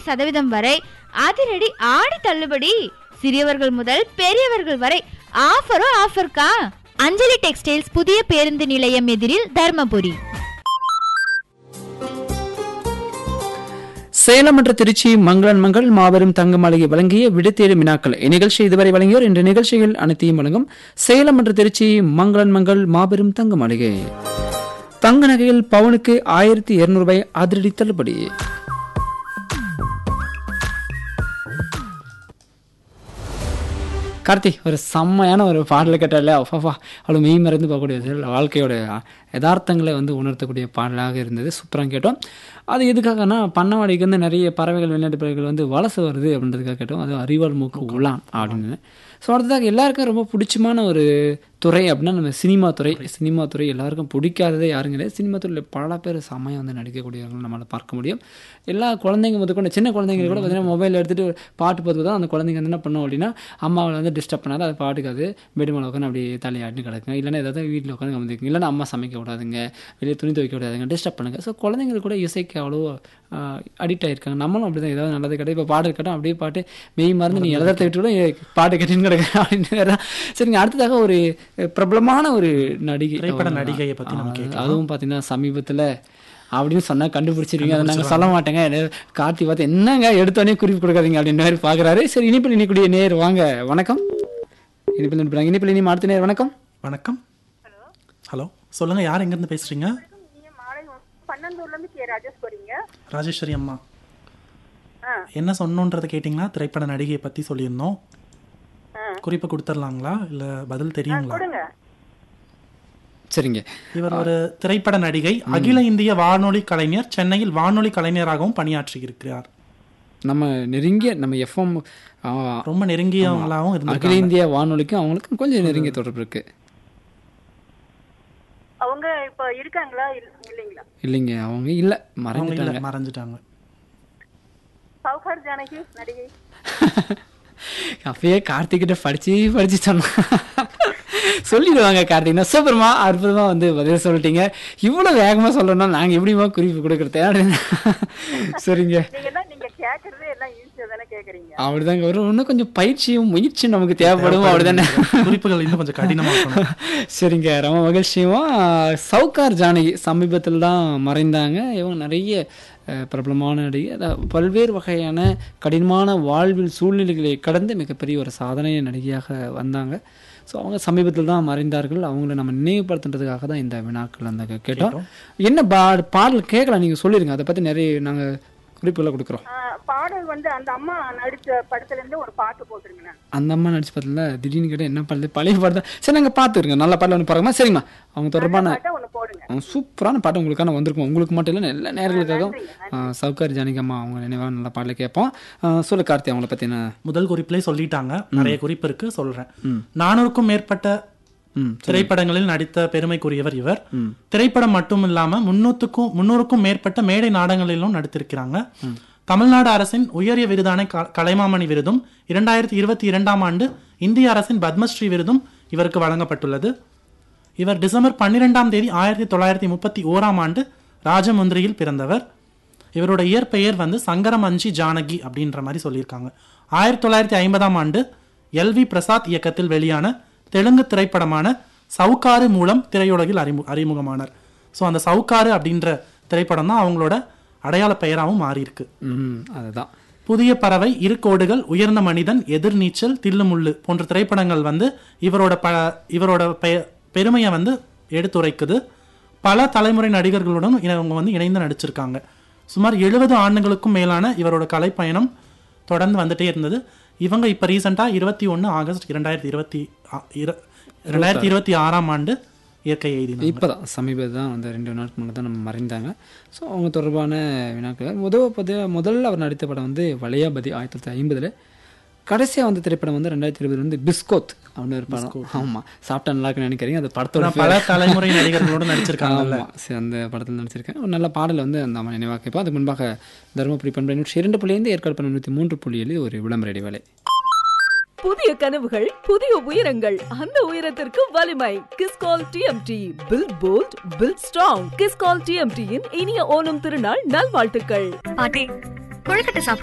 சதவீதம் வரை அதிரடி ஆடி தள்ளுபடி சிறியவர்கள் முதல் பெரியவர்கள் வரை ஆஃபரும் ஆஃபர்க்கா அஞ்சலி டெக்ஸ்டைல்ஸ் புதிய பேருந்து நிலையம் எதிரில் தர்மபுரி சேலம் மற்றும் திருச்சி மங்களன் மங்கள் மாபெரும் தங்க மாளிகை வழங்கிய விடுத்தேடு வினாக்கள் இந்நிகழ்ச்சி இதுவரை வழங்கியோர் இன்று நிகழ்ச்சிகள் அனைத்தையும் வழங்கும் சேலம் மற்றும் திருச்சி மங்களன் மங்கள் மாபெரும் தங்க மாளிகை தங்க நகையில் பவுனுக்கு ஆயிரத்தி இருநூறு ரூபாய் அதிரடி தள்ளுபடி கார்த்தி ஒரு செம்மையான ஒரு பாடலை கேட்டால அஃபாஃபா அவ்வளோ மெய் மறந்து போகக்கூடிய வாழ்க்கையோட யதார்த்தங்களை வந்து உணர்த்தக்கூடிய பாடலாக இருந்தது சூப்பராக கேட்டோம் அது எதுக்காகனா பண்ணவாடிக்கு வந்து நிறைய பறவைகள் வெளிநாட்டு பறவைகள் வந்து வலசை வருது அப்படின்றதுக்காக கேட்டோம் அது அறிவாள் மூக்கு உலான் அப்படின்னு ஸோ அடுத்ததாக எல்லாருக்கும் ரொம்ப பிடிச்சமான ஒரு துறை அப்படின்னா நம்ம சினிமா துறை சினிமா துறை எல்லாருக்கும் பிடிக்காததே யாரும் கிடையாது சினிமா துறையில் பல பேர் செம்மையாக வந்து நடிக்கக்கூடியவர்கள் நம்மளால் பார்க்க முடியும் எல்லா குழந்தைங்க முதற்கொண்டு சின்ன குழந்தைங்க கூட பார்த்தீங்கன்னா மொபைல் எடுத்துகிட்டு பாட்டு பார்த்து தான் அந்த குழந்தைங்க வந்து என்ன பண்ணோம் அப்படின்னா அம்மாவை வந்து டிஸ்டர்ப் பண்ணாத அது பாட்டுக்கு அது பெட் மேலே உட்காந்து அப்படியே தலையாட்டி கிடக்குங்க இல்லைன்னா ஏதாவது வீட்டில் உட்காந்து கவனிக்குங்க இல்லைன்னா அம்மா சமைக்க விடாதுங்க வெளியே துணி துவைக்க விடாதுங்க டிஸ்டர்ப் பண்ணுங்க ஸோ குழந்தைங்களுக்கு கூட இசைக்கு அவ்வளோ அடிக்ட் ஆகிருக்காங்க நம்மளும் அப்படி தான் ஏதாவது நல்லது கிடையாது இப்போ பாட்டு கேட்டோம் அப்படியே பாட்டு மெய் மறந்து நீ எழுதத்தை விட்டு கூட பாட்டு கேட்டுன்னு கிடக்கு அப்படின்னு வேற சரிங்க அடுத்ததாக ஒரு பிரபலமான ஒரு நடிகை திரைப்பட நடிகையை பத்தி நம்ம ஆ, கேட்கலாம். அதுவும் பார்த்தீங்கன்னா சமீபத்தில் அப்படின்னு சொன்னா கண்டுபிடிச்சிருவீங்க அதை நாங்கள் சொல்ல மாட்டேங்க என்ன- கார்த்தி பார்த்து என்னங்க எடுத்தோடனே குறிப்பு கொடுக்காதீங்க அப்படின்ற மாதிரி பார்க்குறாரு சரி இனிப்பில் இனிக்கூடிய நேர் வாங்க வணக்கம் இனிப்பில் இனிப்பில் இனிப்பில் இனி அடுத்த நேர் வணக்கம் வணக்கம் ஹலோ சொல்லுங்க யார் எங்க இருந்து பேசுறீங்க நீங்க மாலை பன்னெண்டூர்ல இருந்து கே ராஜேஸ்வரிங்க ராஜேஸ்வரி அம்மா ஆ. என்ன சொன்னோன்றதை கேட்டிங்களா திரைப்பட நடிகையை பத்தி சொல்லியிருந்தோம் ஆ. குறிப்பு கொடுத்துடலாங்களா இல்ல பதில் தெரியுங்களா கொடுங்க சரிங்க இவர் ஒரு திரைப்பட நடிகை அகில இந்திய வானொலி கலைஞர் சென்னையில் வானொலி கலைஞராகவும் பணியாற்றி இருக்கிறார் நம்ம நெருங்கிய நம்ம எஃப்எம் ரொம்ப நெருங்கியவங்களாகவும் அகில இருந்திருக்காங்க இந்திய வானொலிக்கும் அவங்களுக்கும் கொஞ்சம் நெருங்கிய தொடர்பு இருக்கு அவங்க இப்ப இருக்காங்களா இல்ல- இல்லைங்களா இல்லைங்க அவங்க இல்லை அவங்க மறைஞ்சிட்டாங்க இல்ல மறைஞ்சிட்டாங்க சௌகார் ஜானகி நடிகை அப்பயே கார்த்திகிட்ட படிச்சு படிச்சு சொன்னா சொல்லிடுவாங்க கார்த்திக்னா சூப்பர்மா அற்புதமா வந்து பதில் சொல்லிட்டீங்க இவ்வளவு வேகமா சொல்லணும் நாங்க எப்படிமா குறிப்பு கொடுக்கறது அப்படின்னு சரிங்க நீங்க தான் நீங்க கேக்குறதே எல்லாம் ஈஸியா தானே கேக்குறீங்க அப்படிதாங்க வரும் இன்னும் கொஞ்சம் பயிற்சியும் முயற்சியும் நமக்கு தேவைப்படும் அப்படிதானே குறிப்புகள் இன்னும் கொஞ்சம் கடினமா இருக்கணும் சரிங்க ரொம்ப மகிழ்ச்சியுமா சவுகார் ஜானகி சமீபத்தில் தான் மறைந்தாங்க இவங்க நிறைய அஹ், பிரபலமான நடிகை அதாவது பல்வேறு வகையான கடினமான வாழ்வில் சூழ்நிலைகளை கடந்து மிகப்பெரிய ஒரு சாதனை நடிகையாக வந்தாங்க ஸோ அவங்க சமீபத்தில் தான் மறைந்தார்கள் அவங்கள நம்ம நினைவுபடுத்துறதுக்காக தான் இந்த வினாக்கள் அந்த கேட்டோம் என்ன பா பாடல் கேட்கலாம் நீங்கள் சொல்லிடுங்க அதை பற்றி நிறைய நாங்கள் குறிப்புகளை கொடுக்குறோம் ஆ, பாடல் வந்து அந்த அம்மா நடிச்ச படத்துல இருந்து ஒரு பாட்டு போட்டுருங்க அந்த அம்மா நடிச்சு பார்த்தல திடீர்னு கேட்டால் என்ன பாடல் பழைய பாட்டு தான் சரி நாங்கள் பார்த்துருங்க நல்ல பாடல் ஒன்று பாருங்கம்மா சரிம்மா அவங்க தொடர்பான பாட்டை ஒண்ணு போடுங்க அவங்க சூப்பரான பாட்டு உங்களுக்கான வந்திருக்கும் உங்களுக்கு மட்டும் இல்லை எல்லா நேர்களுக்காகவும் சவுகார் ஜானகம்மா அவங்க நினைவாக நல்ல பாடலை கேட்போம் ஆ, சொல்லு கார்த்தி அவங்கள பற்றி என்ன முதல் குறிப்பிலே சொல்லிட்டாங்க நிறைய குறிப்பு இருக்கு சொல்றேன் நானூறுக்கும் மேற்பட்ட ம் திரைப்படங்களில் நடித்த பெருமைக்குரியவர் இவர் திரைப்படம் மட்டும் இல்லாம முன்னூத்துக்கும் முன்னூறுக்கும் மேற்பட்ட மேடை நாடகங்களிலும் நடித்திருக்கிறாங்க தமிழ்நாடு அரசின் உயரிய விருதான க- கலைமாமணி விருதும் இரண்டாயிரத்தி இருபத்தி இரண்டாம் ஆண்டு இந்திய அரசின் பத்மஸ்ரீ விருதும் இவருக்கு வழங்கப்பட்டுள்ளது இவர் டிசம்பர் பன்னிரெண்டாம் தேதி ஆயிரத்தி தொள்ளாயிரத்தி முப்பத்தி ஓராம் ஆண்டு ராஜமுந்திரியில் பிறந்தவர் இவரோட இயற்பெயர் வந்து சங்கரம் அஞ்சி ஜானகி அப்படின்ற மாதிரி சொல்லியிருக்காங்க ஆயிரத்தி தொள்ளாயிரத்தி ஐம்பதாம் ஆண்டு எல் வி பிரசாத் இயக்கத்தில் வெளியான தெலுங்கு திரைப்படமான சவுக்காரு மூலம் திரையுலகில் அறிமு அறிமுகமானார் ஸோ அந்த சவுக்காரு அப்படின்ற திரைப்படம் தான் அவங்களோட அடையாள பெயராகவும் மாறியிருக்கு ம் அதுதான் புதிய பறவை இரு கோடுகள் உயர்ந்த மனிதன் எதிர்நீச்சல் தில்லுமுள்ளு போன்ற திரைப்படங்கள் வந்து இவரோட ப இவரோட பெ பெருமையை வந்து எடுத்துரைக்குது பல தலைமுறை நடிகர்களுடன் இவங்க வந்து இணைந்து நடிச்சிருக்காங்க சுமார் எழுபது ஆண்டுகளுக்கும் மேலான இவரோட கலைப்பயணம் தொடர்ந்து வந்துட்டே இருந்தது இவங்க இப்போ ரீசெண்டாக இருபத்தி ஒன்று ஆகஸ்ட் இரண்டாயிரத்தி இருபத்தி ஆ- இர- ரெண்டாயிரத்தி இருபத்தி ஆறாம் ஆண்டு இயற்கை எய்தினாங்க இப்போ தான் சமீபத்தில் தான் அந்த ரெண்டு நாட்கள் முன்னாடி தான் நம்ம மறைந்தாங்க ஸோ அவங்க தொடர்பான வினாக்கள் முதல் பதி முதல்ல அவர் நடித்த படம் வந்து வளையாபதி ஆயிரத்தி தொள்ளாயிரத்தி ஐம்பதில் கடைசியாக வந்த திரைப்படம் வந்து ரெண்டாயிரத்தி இருபதுல வந்து பிஸ்கோத் அப்படின்னு ஒரு படம் ஆமாம் சாப்பிட்டா நல்லா இருக்குன்னு நினைக்கிறீங்க அந்த படத்தோட அப்புறம் பல தலைமுறை நடிகர்களோடு நடிச்சிருக்காங்கல்ல ஆமா சரி அந்த படத்தில் நடிச்சிருக்கேன் ஒரு நல்ல பாடல் வந்து அந்த அம்மா நினைவாக கேட்போம் அதுக்கு முன்பாக தருமபுரி பண்பை நூற்றி இரண்டு புள்ளியிருந்து ஏற்காடு பண்ண நூற்றி மூன்று புள்ளியில் ஒரு விளம்பர இடைவேளை புதிய கனவுகள் புதிய உயரங்கள் அந்த உயரத்திற்கு வலிமை Kiscol TMT build bold build strong Kiscol டிஎம்டியின் இனிய ஓணம் திருநாள் நல்வாழ்த்துக்கள் பாட்டி கொழுக்கட்டை சாப்பிடுங்க